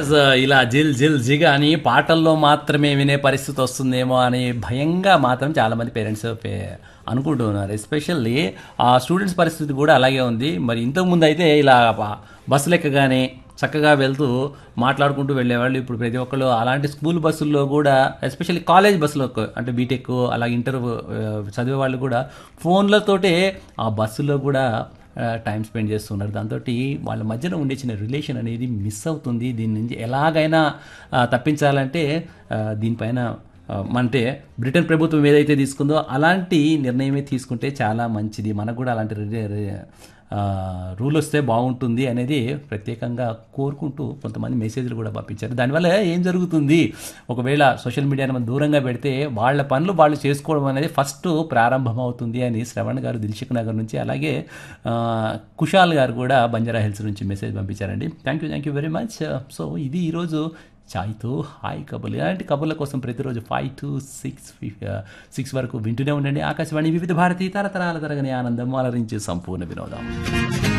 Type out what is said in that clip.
teachers ఇలా జిల్ జిల్ జిగ్ అని పాటల్లో మాత్రమే వినే పరిస్థితి వస్తుందేమో అని భయంగా మాత్రం చాలామంది పేరెంట్స్ అనుకుంటున్నారు ఎస్పెషల్లీ ఆ స్టూడెంట్స్ పరిస్థితి కూడా అలాగే ఉంది మరి ఇంతకుముందు అయితే ఇలా బ- బస్సులు ఎక్కగానే చక్కగా వెళ్తూ మాట్లాడుకుంటూ వెళ్ళేవాళ్ళు ఇప్పుడు ప్రతి ఒక్కళ్ళు అలాంటి స్కూల్ బస్సుల్లో కూడా ఎస్పెషల్లీ కాలేజ్ బస్సులో అంటే బీటెక్ అలాగే ఇంటర్ చదివే వాళ్ళు కూడా ఫోన్లతోటే ఆ బస్సులో కూడా టైం స్పెండ్ చేస్తున్నారు దాంతో వాళ్ళ మధ్యన ఉండే చిన్న రిలేషన్ అనేది మిస్ అవుతుంది దీని నుంచి ఎలాగైనా ఆ, తప్పించాలంటే ఆ, దీనిపైన ఆ, అంటే బ్రిటన్ ప్రభుత్వం ఏదైతే తీసుకుందో అలాంటి నిర్ణయమే తీసుకుంటే చాలా మంచిది మనకు కూడా అలాంటి రి- రి- ఆ, రూల్ వస్తే బాగుంటుంది అనేది ప్రత్యేకంగా కోరుకుంటూ కొంతమంది మెసేజ్లు కూడా పంపించారు దానివల్ల ఏం జరుగుతుంది ఒకవేళ సోషల్ మీడియాని మనం దూరంగా పెడితే వాళ్ళ పనులు వాళ్ళు చేసుకోవడం అనేది ఫస్ట్ ప్రారంభం అవుతుంది అని శ్రవణ్ గారు దిల్షుక్ నగర్ నుంచి అలాగే ఆ, కుషాల్ గారు కూడా బంజారా హిల్స్ నుంచి మెసేజ్ పంపించారండి thank you thank you very much so ఇది ఈరోజు చాయ్తో హాయ్ కబుర్లు ఇలాంటి కబుర్ల కోసం ప్రతిరోజు ఫైవ్ టు సిక్స్ సిక్స్ వరకు వింటూనే ఉండండి ఆకాశవాణి వివిధ భారతి తరతరాల తరగని ఆనందం అలరించే సంపూర్ణ వినోదం